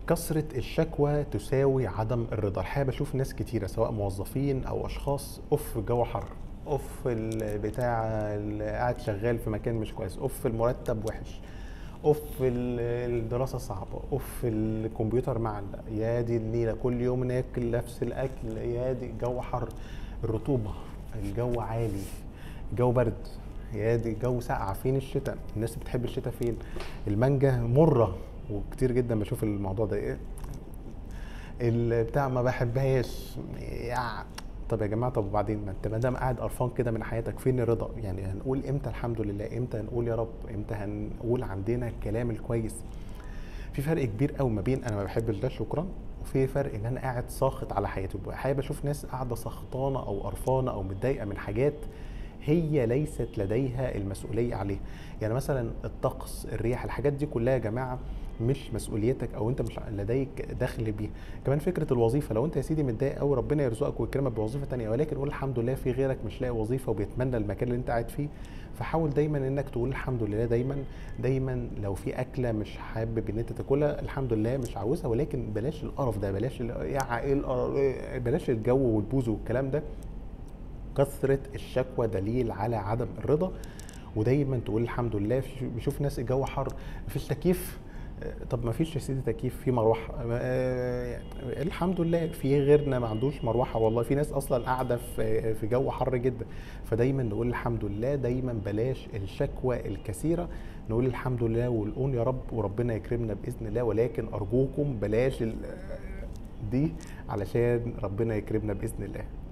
كثرة الشكوى تساوي عدم الرضا الحقيقة بشوف ناس كتيرة سواء موظفين أو أشخاص أوف الجو حر أوف البتاع اللي قاعد شغال في مكان مش كويس أوف المرتب وحش أوف ال- الدراسة صعبة أوف الكمبيوتر معلق يا دي النيلة كل يوم ناكل نفس الأكل يا دي الجو حر الرطوبة الجو عالي الجو برد يا دي الجو ساقع فين الشتاء الناس بتحب الشتاء فين المانجا مرة وكتير جدا بشوف الموضوع ده ايه البتاع ما بحبهاش يا طب يا جماعه طب وبعدين ما انت ما دام قاعد قرفان كده من حياتك فين الرضا يعني هنقول امتى الحمد لله امتى هنقول يا رب امتى هنقول عندنا الكلام الكويس في فرق كبير قوي ما بين انا ما بحبش ده شكرا وفي فرق ان انا قاعد ساخط على حياتي حابب بشوف ناس قاعده سخطانه او قرفانه او متضايقه من حاجات هي ليست لديها المسؤوليه عليها يعني مثلا الطقس الرياح الحاجات دي كلها يا جماعه مش مسؤوليتك او انت مش لديك دخل بيها كمان فكره الوظيفه لو انت يا سيدي متضايق قوي ربنا يرزقك ويكرمك بوظيفه تانية ولكن قول الحمد لله في غيرك مش لاقي وظيفه وبيتمنى المكان اللي انت قاعد فيه فحاول دايما انك تقول الحمد لله دايما دايما لو في اكله مش حابب ان انت تاكلها الحمد لله مش عاوزها ولكن بلاش القرف ده بلاش ال- يا ايه القرف إيه، بلاش الجو والبوز والكلام ده كثرة الشكوى دليل على عدم الرضا ودايما تقول الحمد لله في- بشوف ناس الجو حر مفيش تكييف آه، طب ما فيش يا سيدي تكييف في مروحه آه، الحمد لله في غيرنا ما عندوش مروحه والله في ناس اصلا قاعده في في جو حر جدا فدايما نقول الحمد لله دايما بلاش الشكوى الكثيره نقول الحمد لله ونقول يا رب وربنا يكرمنا باذن الله ولكن ارجوكم بلاش ال- دي علشان ربنا يكرمنا باذن الله